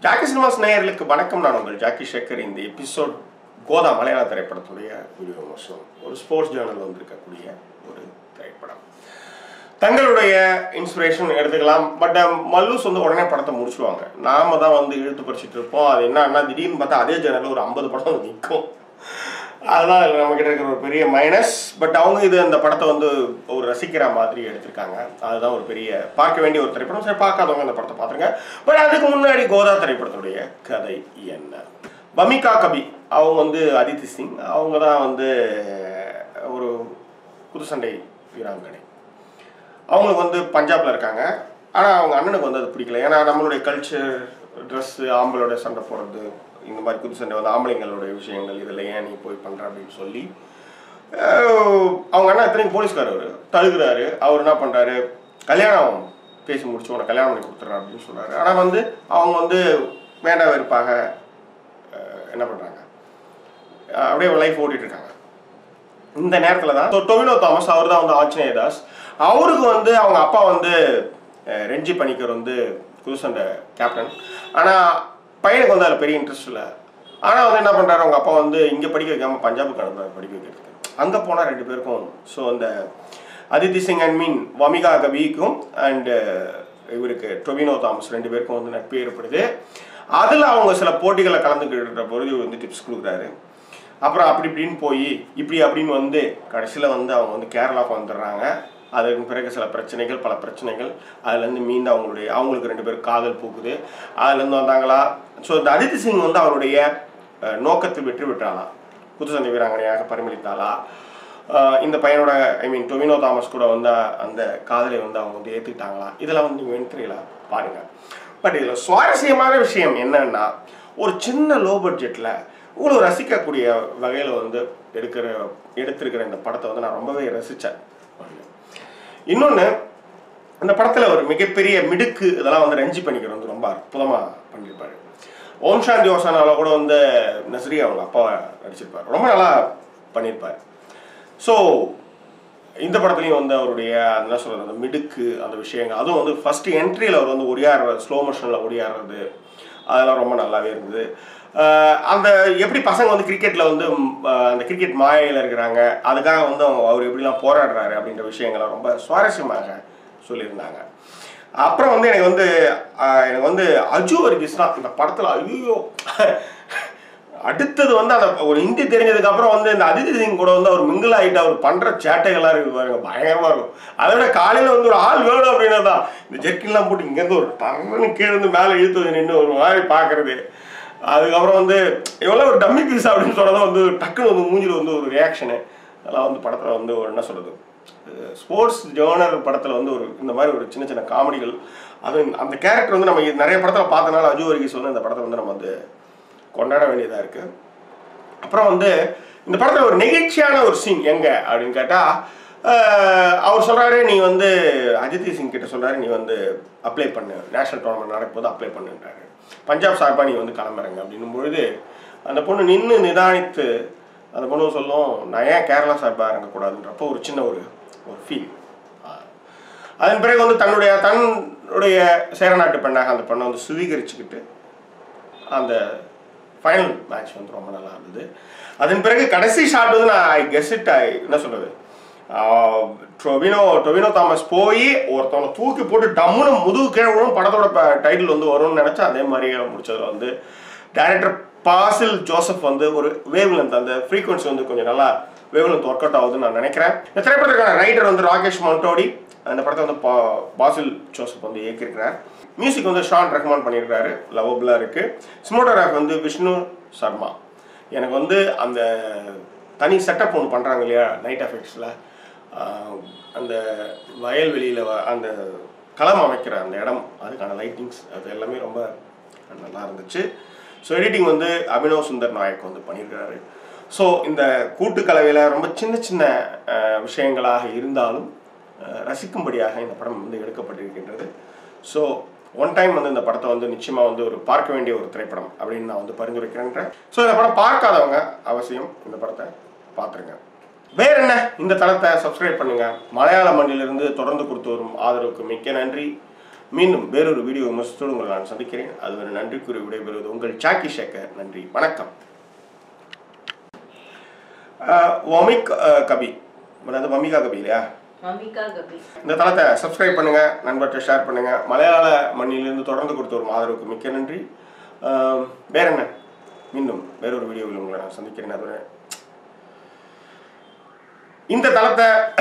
Jackie cinemas நேயர்களுக்கு வணக்கம் நான் உங்கள் ஜாக்கி சேகர் இந்த எபிசோட் கோதா மலையாள திரைப்படத்துடைய வீடியோ விமர்சனம் ஒரு ஸ்போர்ட்ஸ் ஜேர்னல் வந்திருக்கக்கூடிய ஒரு திரைப்படம் தங்களுடைய இன்ஸ்பிரேஷன் எடுத்துக்கலாம் பட் மல்லூஸ் வந்து உடனே படத்தை முடிச்சுடுவாங்க நாம தான் வந்து இழுத்து படிச்சுட்டு இருப்போம் அது என்னன்னா திடீர்னு பார்த்தா அதே ஜேர்னலில் ஒரு ஐம்பது படம் வந்து நிற்கும் அதுதான் இதுல நம்ம கிட்ட இருக்கிற ஒரு பெரிய மைனஸ் பட் அவங்க இது அந்த படத்தை வந்து ஒரு ரசிக்கிற மாதிரி எடுத்திருக்காங்க அதுதான் ஒரு பெரிய பார்க்க வேண்டிய ஒரு திரைப்படம் சரி பார்க்காதவங்க அந்த படத்தை பார்த்துருங்க பட் அதுக்கு முன்னாடி கோதா திரைப்படத்துடைய கதை என்ன பமிகா கபி அவங்க வந்து அதித்தி சிங் அவங்க தான் வந்து ஒரு குத்துசண்டை வீராங்கனை அவங்களுக்கு வந்து பஞ்சாப்ல இருக்காங்க ஆனால் அவங்க அண்ணனுக்கு வந்து அது பிடிக்கல ஏன்னா நம்மளுடைய கல்ச்சர் ட்ரெஸ்ஸு ஆம்பளோட சண்டை போடுறது இந்த மாதிரி குத்து சண்டை வந்து ஆம்பளைங்களுடைய விஷயங்கள் இதில் ஏன் நீ போய் பண்ணுற அப்படின்னு சொல்லி அஹ், அவங்க அண்ணா எத்தனையும் போலீஸ்கார் அவர் தழுகுறாரு அவர் என்ன பண்ணுறாரு கல்யாணம் பேசி முடிச்சு உனக்கு கல்யாணம் பண்ணி கொடுத்துட்றேன் அப்படின்னு சொல்கிறாரு ஆனால் வந்து அவங்க வந்து வேண்டாம் வெறுப்பாக அஹ், என்ன பண்ணுறாங்க அப்படியே லைஃப் ஓட்டிட்டு இருக்காங்க இந்த நேரத்தில் தான் டொ- டொவினோ தாமஸ் அவர் தான் வந்து ஆஞ்சநேய தாஸ் அவருக்கு வந்து அவங்க அப்பா வந்து அஹ், ரெஞ்சி பணிக்கர் வந்து குதுசண்டை கேப்டன் ஆனால் பையனுக்கு வந்து அதில் பெரிய இன்ட்ரெஸ்ட் இல்லை ஆனால் வந்து என்ன பண்ணுறாரு அவங்க அப்பா வந்து இங்கே படிக்க வைக்காமல் பஞ்சாபுக்கு அனுப்புறாரு படிக்க வைக்கிறதுக்கு அங்கே போனால் ரெண்டு பேருக்கும் ஸோ அந்த அதித்தி சிங் அண்ட் மீன் வமிகா கபிக்கும் அண்டு இவருக்கு டொவினோ தாமஸ் ரெண்டு பேருக்கும் வந்து நட்பு ஏற்படுது அதில் அவங்க சில போட்டிகளை கலந்துக்கிட்ட பொழுது இவர் வந்து டிப்ஸ் கொடுக்குறாரு அப்புறம் அப்படி இப்படின்னு போய் இப்படி அப்படின்னு வந்து கடைசியில் வந்து அவங்க வந்து கேரளாவுக்கு வந்துடுறாங்க அதற்கு பிறகு சில பிரச்சனைகள் பல பிரச்சனைகள் அதுலேருந்து மீண்டு அவங்களுடைய அவங்களுக்கு ரெண்டு பேரும் காதல் பூக்குது அதுலேருந்து வந்தாங்களா ஸோ இந்த அதித்தி சிங் வந்து அவருடைய அஹ், நோக்கத்தில் வெற்றி பெற்றாளா குத்துச்சண்டை வீராங்கனையாக பரிமளித்தாளா அஹ், இந்த பையனோட ஐ மீன் டொமினோ தாமஸ் கூட வந்து அந்த காதலை வந்து அவங்க வந்து ஏற்றுக்கிட்டாங்களா இதெல்லாம் வந்து நீங்கள் வெண்திரையில் பாருங்கள் பட் இதில் சுவாரஸ்யமான விஷயம் என்னன்னா ஒரு சின்ன லோ பட்ஜெட்டில் இவ்வளோ ரசிக்கக்கூடிய வகையில் வந்து எடுக்கிற எடுத்திருக்கிற இந்த படத்தை வந்து நான் ரொம்பவே ரசித்தேன் இன்னொன்று அந்த படத்தில் ஒரு மிகப்பெரிய மிடுக்கு இதெல்லாம் வந்து ரஞ்சி பண்ணிக்கிற வந்து ரொம்ப அற்புதமாக பண்ணியிருப்பாரு ஓம் சாந்தி ஓசானால கூட வந்து நஸ்ரி அவங்க அப்பாவை நடிச்சிருப்பார் ரொம்ப நல்லா பண்ணியிருப்பார் ஸோ இந்த படத்துலையும் வந்து அவருடைய அது என்ன சொல்கிறது அந்த மிடுக்கு அந்த விஷயங்கள் அதுவும் வந்து ஃபர்ஸ்ட் என்ட்ரியில் அவர் வந்து ஒடியாடுறது ஸ்லோ மோஷனில் ஒடியாடுறது அதெல்லாம் ரொம்ப நல்லாவே இருந்தது ஆஹ் அந்த எப்படி பசங்க வந்து கிரிக்கெட்டில் வந்து ம், ஆஹ் அந்த கிரிக்கெட் மாயையில் இருக்கிறாங்க அதுக்காக வந்து அவங்க அவர் எப்படிலாம் போராடுறாரு அப்படின்ற விஷயங்களை ரொம்ப சுவாரஸ்யமாக சொல்லியிருந்தாங்க அப்புறம் வந்து எனக்கு வந்து ஆஹ் எனக்கு வந்து அஜு வர்கீஸ் தான் இந்த படத்தில் ஐயோ அடுத்தது வந்து அந்த ஒரு ஹிந்தி தெரிஞ்சதுக்கு அப்புறம் வந்து இந்த அதிதி சிங் கூட வந்து அவர் மிங்கிள் ஆகிட்டு அவர் பண்ற சேட்டைகள்லாம் இருக்கு பாருங்க பயங்கரமா இருக்கும் அதை விட காலையில வந்து ஒரு ஆள் வேணும் அப்படின்னா தான் இந்த ஜெர்க்கின்லாம் போட்டு இங்கேருந்து ஒரு டர்னு கீழே இருந்து மேலே இழுத்து வந்து நின்று ஒரு மாதிரி பார்க்கறது அதுக்கப்புறம் வந்து எவ்வளோ ஒரு டம்மி பீஸ் அப்படின்னு சொன்னதான் வந்து டக்குன்னு வந்து மூஞ்சில் வந்து ஒரு ரியாக்ஷனு அதெல்லாம் வந்து படத்தில் வந்து ஒரு என்ன சொல்றது ஸ்போர்ட்ஸ் ஜேர்னர் படத்தில் வந்து ஒரு இந்த மாதிரி ஒரு சின்ன சின்ன காமெடிகள் அது அந்த கேரக்டர் வந்து நம்ம நிறைய படத்தில் பார்த்தனால அஜு வர்கீஸ் வந்து இந்த படத்தை வந்து நம்ம வந்து கொண்டாட வேண்டியதாக இருக்குது அப்புறம் வந்து இந்த படத்தில் ஒரு நெகிழ்ச்சியான ஒரு சீன் எங்க அப்படின்னு கேட்டால் அவர் சொல்கிறாரு நீ வந்து அஜித் சிங் கிட்ட சொல்கிறாரு நீ வந்து அப்ளை பண்ணு நேஷனல் டோர்னமெண்ட் நடக்கும்போது அப்ளை பண்ணுன்றாரு பஞ்சாப் சார்பாக நீ வந்து கிளம்புறங்க அப்படின்னும் பொழுது அந்த பொண்ணு நின்று நிதானித்து அந்த பொண்ணு சொல்லும் நான் ஏன் கேரளா சார்பாக இறங்கக்கூடாதுன்றப்போ ஒரு சின்ன ஒரு ஒரு ஃபீல் அதன் பிறகு வந்து தன்னுடைய தன்னுடைய சேரநாட்டு பெண்ணாக அந்த பெண்ணை வந்து சுவீகரிச்சுக்கிட்டு அந்த ஃபைனல் மேட்ச் வந்து ரொம்ப நல்லா இருந்தது அதன் பிறகு கடைசி ஷாட் வந்து நான் ஐ கெஸ் இட் ஐ என்ன சொல்றது ஆஹ், டொவினோ டொவினோ தாமஸ் போய் ஒருத்தவனை தூக்கி போட்டு டம்முன்னு முதுகு கீழே விழும் படத்தோட டைட்டில் வந்து வரும்னு நினச்சா அதே மாதிரியே முடிச்சதுல வந்து டைரக்டர் பாசில் ஜோசப் வந்து ஒரு வேவ் லென்த் அந்த ஃப்ரீக்வன்சி வந்து கொஞ்சம் நல்லா வேவ் லென்த் ஒர்க் அவுட் ஆகுதுன்னு நான் நினைக்கிறேன் இந்த திரைப்படத்துக்கான ரைட்டர் வந்து ராகேஷ் மொண்டோடி அந்த படத்தை வந்து பா- பாசில் ஜோசப் வந்து இயக்கியிருக்கிறார் மியூசிக் வந்து ஷான் ரஹ்மான் பண்ணியிருக்காரு லவபிளாக இருக்குது சிமோட்டோகிராஃப் வந்து விஷ்ணு சர்மா எனக்கு வந்து அந்த தனி செட்டப் ஒன்று பண்ணுறாங்க இல்லையா நைட் எஃபெக்ட்ஸில் அந்த வயல்வெளியில் அந்த களம் அமைக்கிற அந்த இடம் அதுக்கான லைட்டிங்ஸ் அது எல்லாமே ரொம்ப நல்லா இருந்துச்சு ஸோ எடிட்டிங் வந்து அபினவ் சுந்தர் நாயக் வந்து பண்ணியிருக்காரு ஸோ இந்த கூட்டு கலவையில் ரொம்ப சின்ன சின்ன அஹ், விஷயங்களாக இருந்தாலும் அஹ், ரசிக்கும்படியாக இந்த படம் வந்து எடுக்கப்பட்டிருக்கின்றது ஸோ ஒன் டைம் வந்து இந்த படத்தை வந்து நிச்சயமாக வந்து ஒரு பார்க்க வேண்டிய ஒரு திரைப்படம் அப்படின்னு நான் வந்து பரிந்துரைக்கிறேன் ஸோ இந்த படம் பார்க்காதவங்க அவசியம் இந்த படத்தை பார்த்துருங்க வேற என்ன இந்த தளத்தை சப்ஸ்கிரைப் பண்ணுங்க மலையாள மண்ணிலிருந்து தொடர்ந்து கொடுத்து வரும் ஆதரவுக்கு மிக்க நன்றி மீண்டும் வேறொரு வீடியோ விமர்சனத்தோடு உங்களை நான் சந்திக்கிறேன் அதுவரை நன்றி கூறி விடைபெறுவது உங்கள் சாக்கி சேகர் நன்றி வணக்கம் அஹ், வமிக் அஹ், கபி அதாவது வமிகா கபி இல்லையா மமிகா கபி இந்த தளத்தை சப்ஸ்கிரைப் பண்ணுங்க நண்பர்கிட்ட ஷேர் பண்ணுங்க மலையாள மண்ணிலிருந்து தொடர்ந்து கொடுத்த ஒரு ஆதரவுக்கு மிக்க நன்றி ஆம், வேற என்ன மீண்டும் வேறொரு வீடியோவில் உங்களை நான் சந்திக்கிறேன் அதுவரை இந்த தளத்தை